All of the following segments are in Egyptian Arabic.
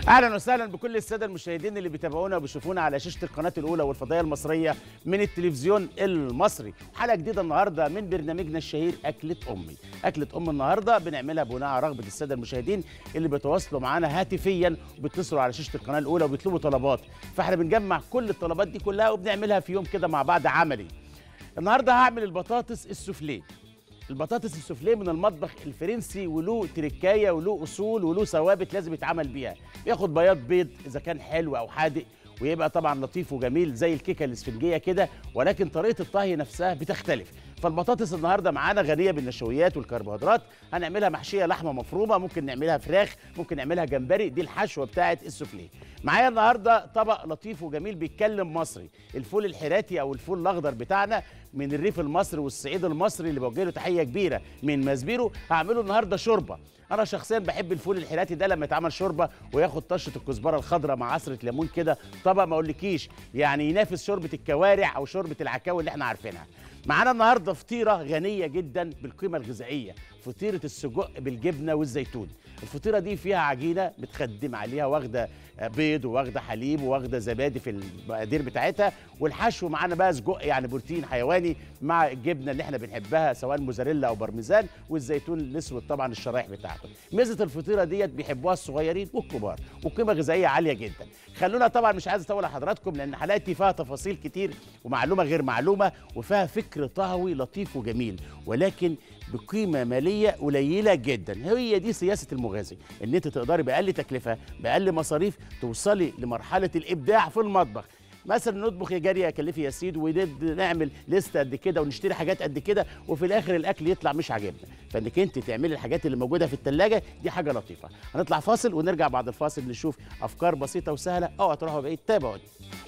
اهلا وسهلا بكل الساده المشاهدين اللي بيتابعونا وبيشوفونا على شاشه القناه الاولى والفضائيه المصريه من التلفزيون المصري حلقه جديده النهارده من برنامجنا الشهير اكله امي اكله ام النهارده بنعملها بناء على رغبه الساده المشاهدين اللي بيتواصلوا معانا هاتفيا وبيتصلوا على شاشه القناه الاولى وبيطلبوا طلبات فاحنا بنجمع كل الطلبات دي كلها وبنعملها في يوم كده مع بعض عملي النهارده هعمل البطاطس السوفليه البطاطس السوفليه من المطبخ الفرنسي وله تركايه وله اصول وله ثوابت لازم يتعمل بيها بياخد بياض بيض اذا كان حلو او حادق ويبقى طبعا لطيف وجميل زي الكيكه الاسفنجيه كده ولكن طريقه الطهي نفسها بتختلف فالبطاطس النهارده معانا غنيه بالنشويات والكربوهيدرات هنعملها محشيه لحمه مفرومه ممكن نعملها فراخ ممكن نعملها جمبري دي الحشوه بتاعه السوفليه معايا النهارده طبق لطيف وجميل بيتكلم مصري الفول الحراتي او الفول الاخضر بتاعنا من الريف المصري والصعيد المصري اللي بوجه له تحيه كبيره من مزبيرو هعمله النهارده شوربه انا شخصيا بحب الفول الحراتي ده لما يتعمل شوربه وياخد طشه الكزبره الخضراء مع عصره ليمون كده طبق ما اقولكيش يعني ينافس شوربه الكوارع او شوربه العكاوي اللي احنا عارفينها معانا النهارده فطيره غنيه جدا بالقيمه الغذائيه فطيره السجق بالجبنه والزيتون الفطيره دي فيها عجينه متخدم عليها واخده بيض واخده حليب واخده زبادي في المقادير بتاعتها والحشو معانا بقى سجق يعني بروتين حيواني مع الجبنه اللي احنا بنحبها سواء موزاريلا او بارميزان والزيتون الاسود طبعا الشرايح بتاعته ميزه الفطيره ديت بيحبوها الصغيرين والكبار وقيمه غذائيه عاليه جدا خلونا طبعا مش عايز اطول على حضراتكم لان حلقتي فيها تفاصيل كتير ومعلومه غير معلومه وفيها فكر طهوي لطيف وجميل ولكن بقيمه ماليه قليله جدا هي دي سياسه المغازي ان انت تقدري باقل تكلفه باقل مصاريف توصلي لمرحله الابداع في المطبخ مثلا نطبخ يا جاري يا كلفي يا سيد ونعمل لسته قد كده ونشتري حاجات قد كده وفي الاخر الاكل يطلع مش عاجبنا فانك انت تعملي الحاجات اللي موجوده في الثلاجه دي حاجه لطيفه هنطلع فاصل ونرجع بعد الفاصل نشوف افكار بسيطه وسهله اوعى تروحوا بعيد تابعوني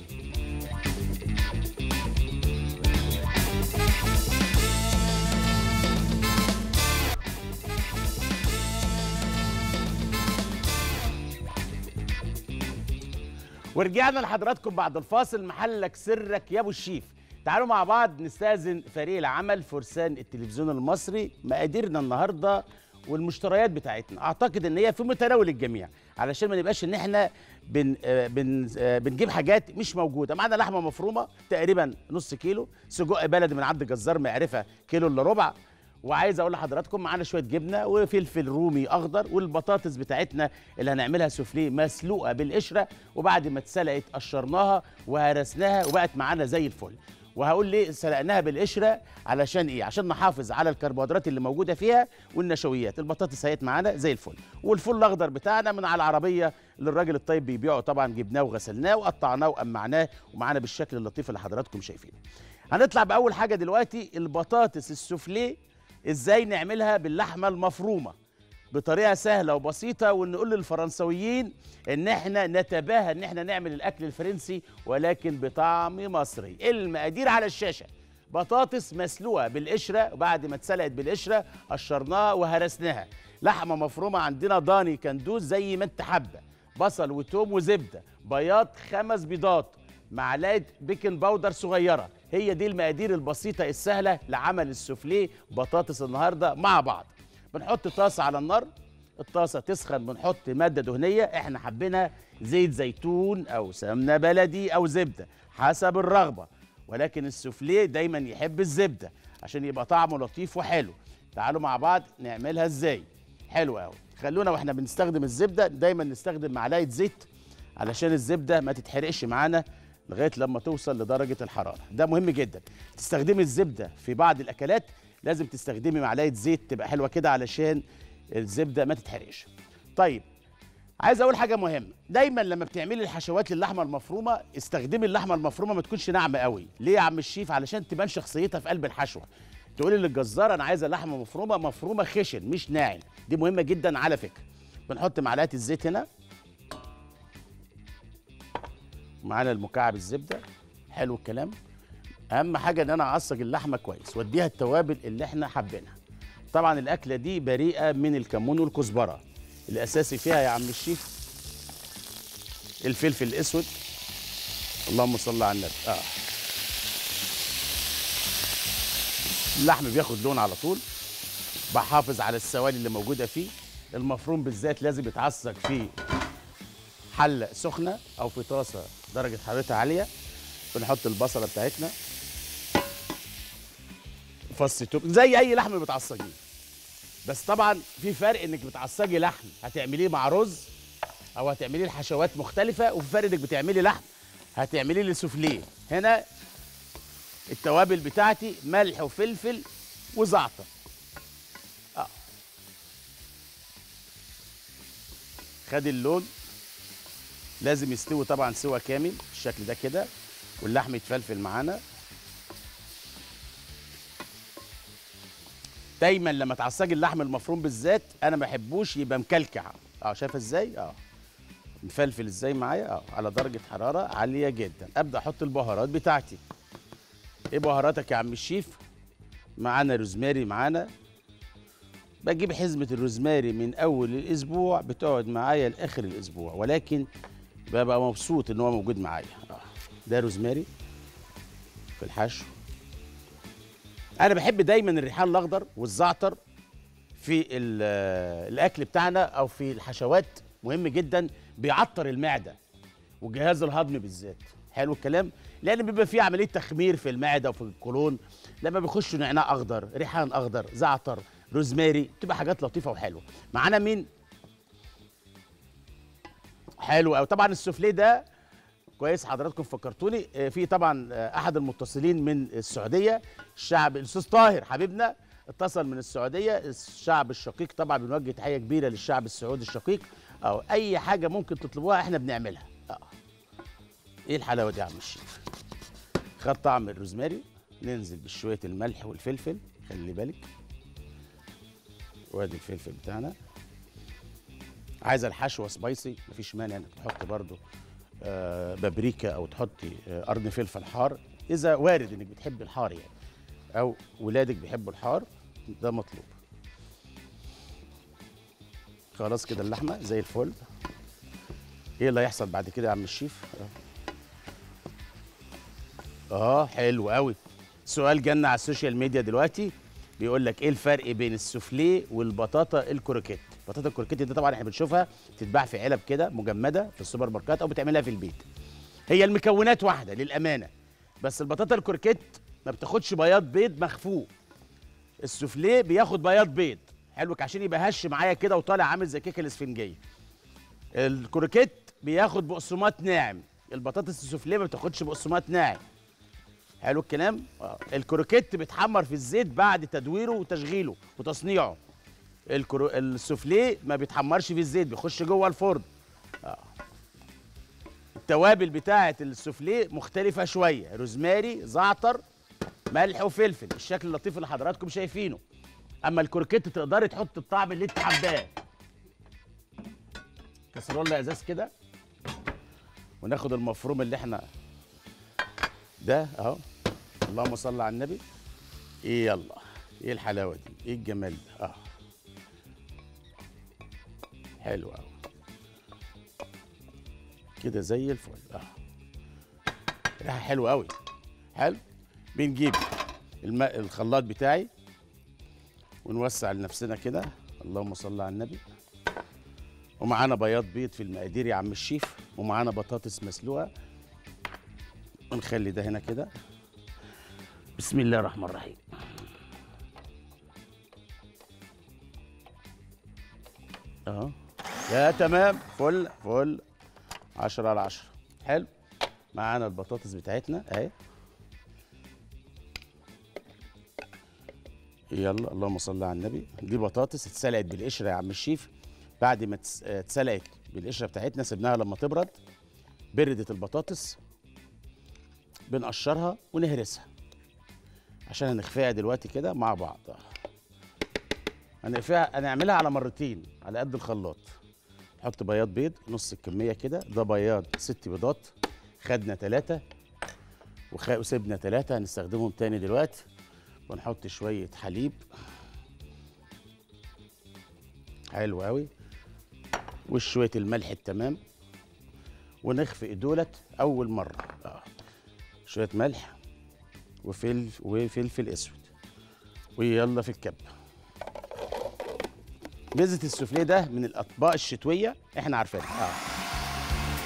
ورجعنا لحضراتكم بعد الفاصل محلك سرك يا ابو الشيف تعالوا مع بعض نستاذن فريق العمل فرسان التلفزيون المصري مقاديرنا النهارده والمشتريات بتاعتنا اعتقد ان هي في متناول الجميع علشان ما نبقاش ان احنا بن آه بن آه بنجيب حاجات مش موجوده معانا لحمه مفرومه تقريبا نص كيلو سجق بلدي من عند جزار معرفه كيلو الا ربع وعايز اقول لحضراتكم معانا شويه جبنه وفلفل رومي اخضر والبطاطس بتاعتنا اللي هنعملها سوفليه مسلوقه بالقشره وبعد ما اتسلقت قشرناها وهرسناها وبقت معانا زي الفل وهقول ليه سلقناها بالقشره علشان ايه عشان نحافظ على الكربوهيدرات اللي موجوده فيها والنشويات البطاطس هيت معانا زي الفل والفول الاخضر بتاعنا من على العربيه اللي الراجل الطيب بيبيعه طبعا جبناه وغسلناه وقطعناه وقمعناه ومعانا بالشكل اللطيف اللي حضراتكم شايفينه هنطلع باول حاجه دلوقتي البطاطس السوفليه ازاي نعملها باللحمه المفرومه بطريقه سهله وبسيطه ونقول للفرنسويين ان احنا نتباهى ان احنا نعمل الاكل الفرنسي ولكن بطعم مصري المقادير على الشاشه بطاطس مسلوقه بالقشره وبعد ما اتسلقت بالقشره قشرناها وهرسناها لحمه مفرومه عندنا ضاني كندوز زي ما انت حابه بصل وتوم وزبده بياض خمس بيضات معلقه بيكنج باودر صغيره هي دي المقادير البسيطه السهله لعمل السوفليه بطاطس النهارده مع بعض بنحط طاسه على النار الطاسه تسخن بنحط ماده دهنيه احنا حبينا زيت زيتون او سمنه بلدي او زبده حسب الرغبه ولكن السوفليه دايما يحب الزبده عشان يبقى طعمه لطيف وحلو تعالوا مع بعض نعملها ازاي حلو قوي خلونا واحنا بنستخدم الزبده دايما نستخدم معلقه زيت علشان الزبده ما تتحرقش معانا لغايه لما توصل لدرجه الحراره ده مهم جدا تستخدمي الزبده في بعض الاكلات لازم تستخدمي معلقه زيت تبقى حلوه كده علشان الزبده ما تتحرقش طيب عايز اقول حاجه مهمه دايما لما بتعملي الحشوات للحمه المفرومه استخدمي اللحمه المفرومه ما تكونش ناعمه قوي ليه يا عم الشيف علشان تبان شخصيتها في قلب الحشوه تقولي للجزار انا عايزه لحمه مفرومه مفرومه خشن مش ناعم دي مهمه جدا على فكره بنحط معلقه الزيت هنا معانا المكعب الزبده حلو الكلام اهم حاجه ان انا اعصج اللحمه كويس واديها التوابل اللي احنا حابينها طبعا الاكله دي بريئه من الكمون والكزبره الاساسي فيها يا عم الشيف الفلفل الاسود اللهم صل على النبي اه اللحم بياخد لون على طول بحافظ على السوائل اللي موجوده فيه المفروم بالذات لازم يتعصج فيه حله سخنه او في طاسه درجه حرارتها عاليه بنحط البصله بتاعتنا فص توم زي اي لحم بتعصجيه بس طبعا في فرق انك بتعصجي لحم هتعمليه مع رز او هتعمليه لحشوات مختلفه وفي فرق انك بتعملي لحم هتعمليه لسوفليه هنا التوابل بتاعتي ملح وفلفل وزعتر اه خد اللون لازم يستوي طبعا سوا كامل بالشكل ده كده واللحم يتفلفل معانا دايما لما تعصجي اللحم المفروم بالذات انا ما بحبوش يبقى مكلكع اه شايفه ازاي اه مفلفل ازاي معايا اه على درجه حراره عاليه جدا ابدا احط البهارات بتاعتي ايه بهاراتك يا عم الشيف معانا روزماري معانا بجيب حزمه الروزماري من اول الاسبوع بتقعد معايا لاخر الاسبوع ولكن ببقى مبسوط ان هو موجود معايا آه. ده روزماري في الحشو انا بحب دايما الريحان الاخضر والزعتر في ال- الاكل بتاعنا او في الحشوات مهم جدا بيعطر المعده والجهاز الهضمي بالذات حلو الكلام لان بيبقى فيه عمليه تخمير في المعده وفي القولون لما بيخشوا نعناع اخضر ريحان اخضر زعتر روزماري تبقى حاجات لطيفه وحلوه معانا مين حلو قوي طبعا السوفليه ده كويس حضراتكم فكرتوني آه، في طبعا آه، احد المتصلين من السعوديه الشعب الاستاذ طاهر حبيبنا اتصل من السعوديه الشعب الشقيق طبعا بنوجه تحيه كبيره للشعب السعودي الشقيق او اي حاجه ممكن تطلبوها احنا بنعملها اه ايه الحلاوه دي يا عم الشيف خد طعم الروزماري ننزل بشويه الملح والفلفل خلي بالك وادي الفلفل بتاعنا عايزه الحشوه سبايسي مفيش مانع انك تحط برضو آه بابريكا او تحطي آه قرن فلفل حار اذا وارد انك بتحبي الحار يعني او ولادك بيحبوا الحار ده مطلوب خلاص كده اللحمه زي الفل ايه اللي هيحصل بعد كده يا عم الشيف اه, آه حلو قوي سؤال جالنا على السوشيال ميديا دلوقتي بيقول لك ايه الفرق بين السوفليه والبطاطا الكروكيت بطاطا الكروكيت دي طبعا احنا بنشوفها تتباع في علب كده مجمده في السوبر ماركت او بتعملها في البيت هي المكونات واحده للامانه بس البطاطا الكروكيت ما بتاخدش بياض بيض مخفوق السوفليه بياخد بياض بيض حلوك عشان يبقى هش معايا كده وطالع عامل زي كيكه الاسفنجيه الكروكيت بياخد بقسماط ناعم البطاطس السوفليه ما بتاخدش بقسماط ناعم حلو الكلام آه. الكروكيت بيتحمر في الزيت بعد تدويره وتشغيله وتصنيعه الكرو... السوفليه ما بيتحمرش في الزيت بيخش جوه الفرن آه. التوابل بتاعه السوفليه مختلفه شويه روزماري زعتر ملح وفلفل الشكل اللطيف اللي حضراتكم شايفينه اما الكروكيت تقدري تحط الطعم اللي انت حباه كسرولة ازاز كده وناخد المفروم اللي احنا ده اهو اللهم صل على النبي ايه يلا ايه الحلاوه دي ايه الجمال ده اه حلو قوي كده زي الفل اه ريحه حلوه قوي حلو بنجيب الماء الخلاط بتاعي ونوسع لنفسنا كده اللهم صل على النبي ومعانا بياض بيض في المقادير يا عم الشيف ومعانا بطاطس مسلوقه ونخلي ده هنا كده بسم الله الرحمن الرحيم اهو يا تمام فل فل عشرة على عشرة حلو معانا البطاطس بتاعتنا اهي يلا اللهم صل على النبي دي بطاطس اتسلقت بالقشره يا عم الشيف بعد ما تس- آه، اتسلقت بالقشره بتاعتنا سيبناها لما تبرد بردت البطاطس بنقشرها ونهرسها عشان هنخفيها دلوقتي كده مع بعض هنقفيها هنعملها على مرتين على قد الخلاط نحط بياض بيض نص الكميه كده ده بياض ست بيضات خدنا ثلاثه وخ... وسيبنا ثلاثه هنستخدمهم تاني دلوقتي ونحط شويه حليب حلو قوي وشويه الملح التمام ونخفق دولت اول مره آه. شويه ملح وفلفل وفلفل اسود ويلا في الكب ميزه السوفليه ده من الاطباق الشتويه احنا عارفينها اه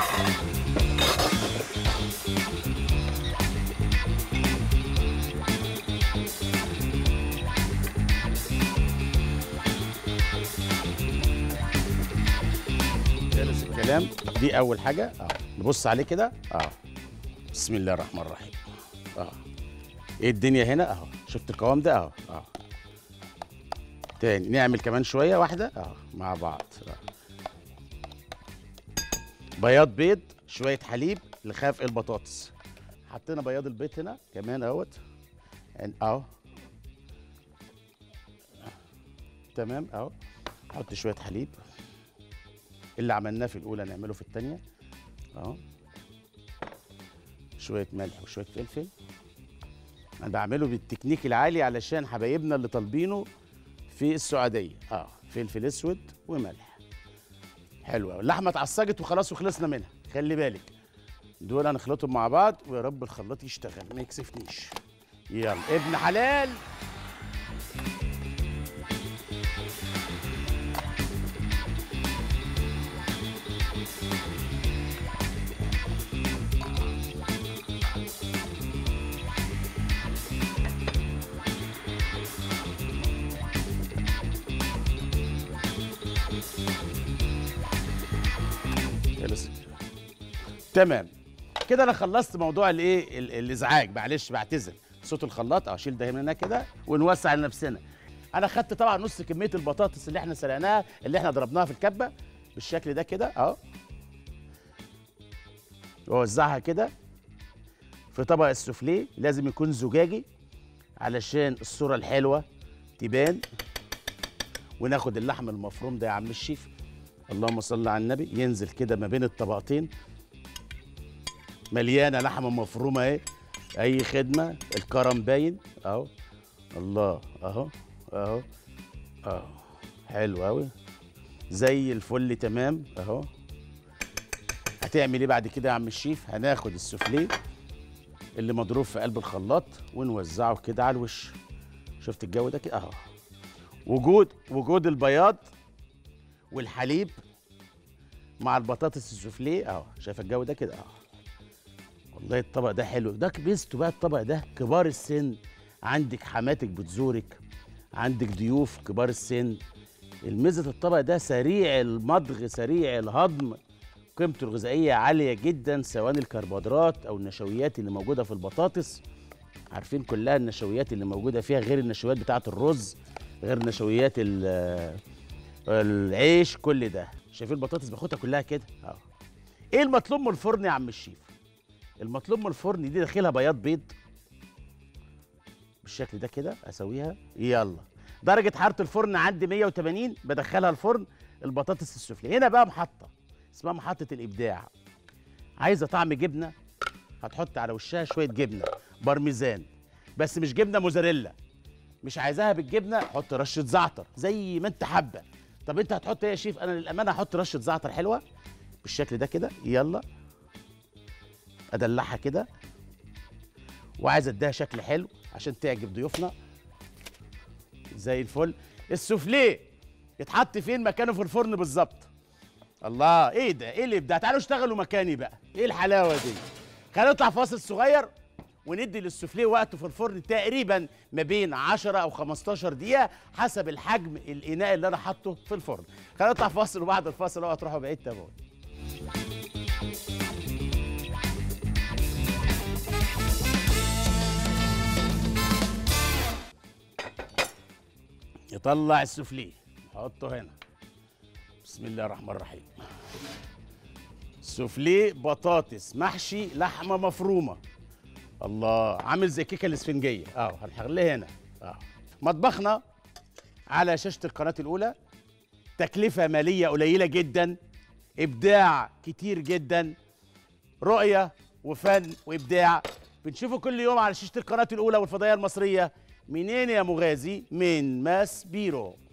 جالس الكلام دي اول حاجه اه نبص عليه كده اه بسم الله الرحمن الرحيم اه ايه الدنيا هنا اهو شفت القوام ده اهو اه تاني نعمل كمان شويه واحده اه مع بعض آه. بياض بيض شويه حليب لخاف البطاطس حطينا بياض البيض هنا كمان اهوت يعني اهو تمام اهو حط شويه حليب اللي عملناه في الاولى نعمله في الثانيه اهو شويه ملح وشويه فلفل انا بعمله بالتكنيك العالي علشان حبايبنا اللي طالبينه في السعوديه اه فلفل اسود وملح حلو قوي اللحمه اتعصجت وخلاص وخلصنا منها خلي بالك دول هنخلطهم مع بعض ويا رب الخلاط يشتغل ما يكسفنيش يلا ابن حلال خلص تمام كده انا خلصت موضوع الايه ال- الازعاج معلش بعتذر صوت الخلاط اه شيل ده من هنا كده ونوسع لنفسنا انا خدت طبعا نص كميه البطاطس اللي احنا سلقناها اللي احنا ضربناها في الكبه بالشكل ده كده اهو واوزعها كده في طبق السوفليه لازم يكون زجاجي علشان الصوره الحلوه تبان وناخد اللحم المفروم ده يا عم الشيف اللهم صل على النبي ينزل كده ما بين الطبقتين مليانه لحمه مفرومه اهي اي خدمه الكرم باين اهو الله اهو اهو اهو حلو قوي زي الفل تمام اهو هتعمل ايه بعد كده يا عم الشيف هناخد السوفليه اللي مضروب في قلب الخلاط ونوزعه كده على الوش شفت الجو ده كده اهو وجود وجود البياض والحليب مع البطاطس السوفليه اهو شايف الجو ده كده اهو والله الطبق ده حلو ده كبسته بقى الطبق ده كبار السن عندك حماتك بتزورك عندك ضيوف كبار السن الميزه الطبق ده سريع المضغ سريع الهضم قيمته الغذائيه عاليه جدا سواء الكربوهيدرات او النشويات اللي موجوده في البطاطس عارفين كلها النشويات اللي موجوده فيها غير النشويات بتاعه الرز غير نشويات ال- العيش كل ده شايفين البطاطس باخدها كلها كده اهو ايه المطلوب من الفرن يا عم الشيف المطلوب من الفرن دي داخلها بياض بيض بالشكل ده كده اسويها يلا درجه حراره الفرن عندي 180 بدخلها الفرن البطاطس السفلي هنا بقى محطه اسمها محطه الابداع عايزه طعم جبنه هتحط على وشها شويه جبنه بارميزان بس مش جبنه موزاريلا مش عايزاها بالجبنه حط رشه زعتر زي ما انت حابه طب انت هتحط ايه يا شيف انا للامانه هحط رشه زعتر حلوه بالشكل ده كده يلا ادلعها كده وعايز اديها شكل حلو عشان تعجب ضيوفنا زي الفل السوفليه يتحط فين مكانه في الفرن بالظبط الله ايه ده ايه الابداع تعالوا اشتغلوا مكاني بقى ايه الحلاوه دي خلينا نطلع فاصل صغير وندي للسوفليه وقته في الفرن تقريبا ما بين 10 او 15 دقيقه حسب الحجم الاناء اللي انا حاطه في الفرن خلينا نطلع فاصل وبعد الفاصل اوعوا تروحوا بعيد تابعوني يطلع السوفليه نحطه هنا بسم الله الرحمن الرحيم سوفليه بطاطس محشي لحمه مفرومه الله عامل زي كيكه الاسفنجيه اه هنخليه هنا اه مطبخنا على شاشه القناه الاولى تكلفه ماليه قليله جدا ابداع كتير جدا رؤيه وفن وابداع بنشوفه كل يوم على شاشه القناه الاولى والفضائيه المصريه منين يا مغازي من ماس بيرو